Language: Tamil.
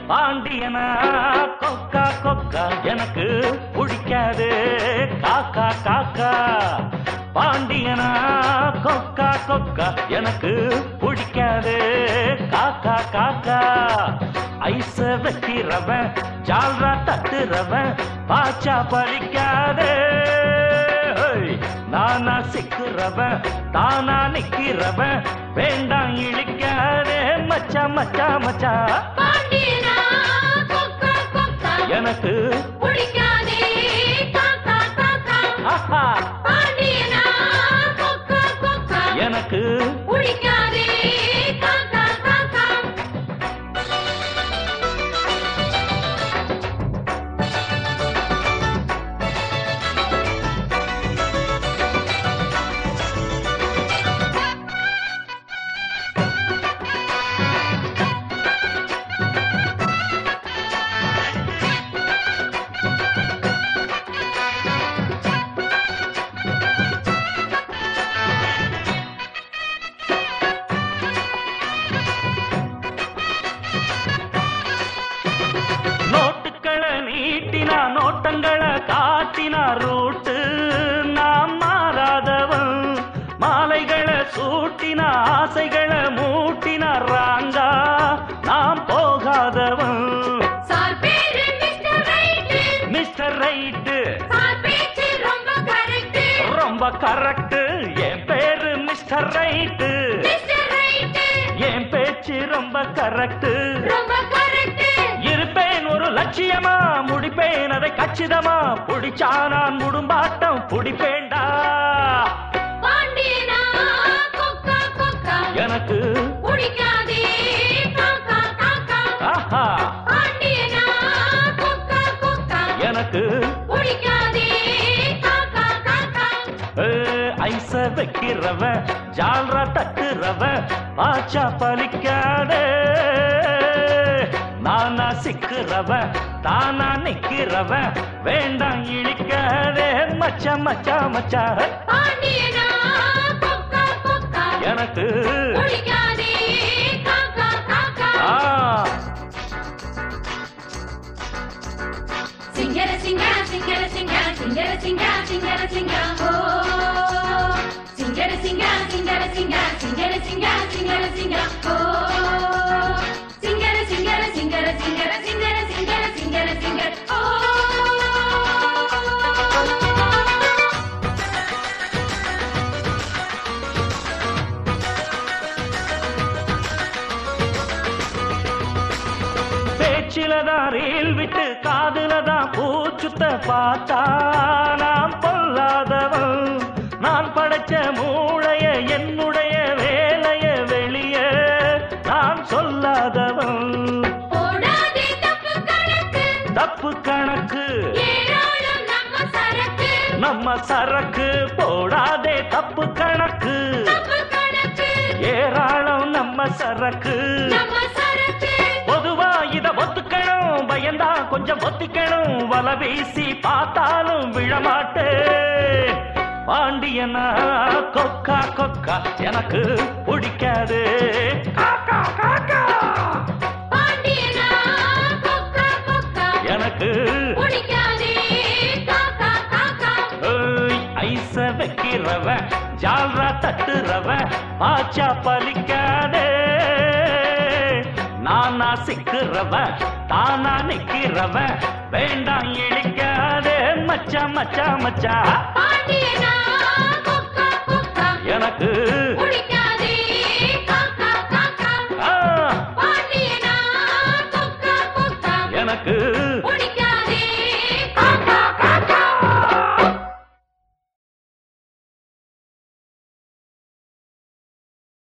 பாண்டியனா கொக்கா கொக்கா எனக்கு பிடிக்காது காக்கா காக்கா பாண்டியனா கொக்கா கொக்கா எனக்கு பிடிக்காது காக்கா காக்கா ஐச வைக்கிறவன் ஜால்ரா தட்டுறவன் பாச்சா பறிக்காதே ஹோய். நானா சிக்கிறவன் தானா நிக்கிறவன் வேண்டாம் இழிக்காதே மச்சா மச்சா மச்சா பாண்டியனா கொக்கா கொக்கா எனக்கு பிடிக்காதே காக்கா காக்கா ஆஹா, பாண்டியனா கொக்கா கொக்கா எனக்கு பிடிக்காதே காக்கா காக்கா நோட்டுக்களை நீட்டினா நோட்டங்களை காட்டினா ரூட்டு நாம் மாறாதவன் மாலைகளை சூட்டினா ஆசைகளை மூட்டினா ராங்கா நாம் போகாதவன் சார் பேரு mister right mister right sir பேச்சு ரொம்ப கரெக்ட் ரொம்ப கரெக்ட் என் பேரு மிஸ்டர் ரைட்டு மிஸ்டர் ரைட்டு என் பேச்சு ரொம்ப கரெக்ட் ரொம்ப கரெக்ட் இருப்பேன் ஒரு லட்சியமா முடிப்பேன் அதை கச்சிதமா புடிச்சா நான் முடும்பாட்டம் புடிப்பேன்டா பாண்டியனா கொக்கா கொக்கா எனக்கு பிடிக்காதே காக்கா காக்கா ஆஹா பாண்டியனா கொக்கா கொக்கா எனக்கு பிடிக்காதே காக்கா காக்கா ஏ, ஐச வைக்கிறவன் ஜால்ரா தட்டுறவன் பாச்சா பலிக்காதே நானா சிக்கிறவன் தானா நிக்கிறவன் வேண்டாம் இழிக்காதே மச்சா மச்சா மச்சா பாண்டியனா கொக்கா கொக்கா எனக்கு பிடிக்காதே காக்கா காக்கா ஆ சிங்கர சிங்கர சிங்கர சிங்கர சிங்கர சிங்கர சிங்கர சிங்கர ஓ சிங்கர சிங்கர சிங்கர சிங்கர சிங்கர சிங்கர சிங்கர சிங்கர ஓ சிங்கர சிங்கர சிங்கர சிங்கர சிங்கர சிங்கர சிங்கர சிங்கர ஓ பேச்சில தான் ரீல் விட்டு காதுல தான் பூச்சுத்த பார்த்தா நாம் பொல்லாதவன் நான் படைச்ச மூளைய என்னுடைய வேலைய வெளிய நான் சொல்லாதவன் போடாதே தப்பு கணக்கு தப்பு கணக்கு ஏராளம் நம்ம சரக்கு நம்ம சரக்கு போடாதே தப்பு கணக்கு தப்பு கணக்கு ஏராளம் நம்ம சரக்கு நம்ம சரக்கு பொதுவா இத ஒத்துக்கணும் பயந்தா கொஞ்சம் ஒத்திக்கணும் வல வீசி பார்த்தாலும் விழமாட்டேன் பாண்டியனா கொக்கா கொக்கா எனக்கு பிடிக்காது காக்கா காக்கா பாண்டியனா கொக்கா கொக்கா எனக்கு பிடிக்காதே காக்கா காக்கா ஏய், ஐச வைக்கிறவன் ஜால்ரா தட்டுறவன் ஆச்சா பலிக்காதே நானா சிக்கிறவன் தானா நிக்கிறவன் வேண்டாம் இழிக்காதே மச்சா மச்சா மச்சா பாண்டியனா கொக்கா கொக்கா எனக்கு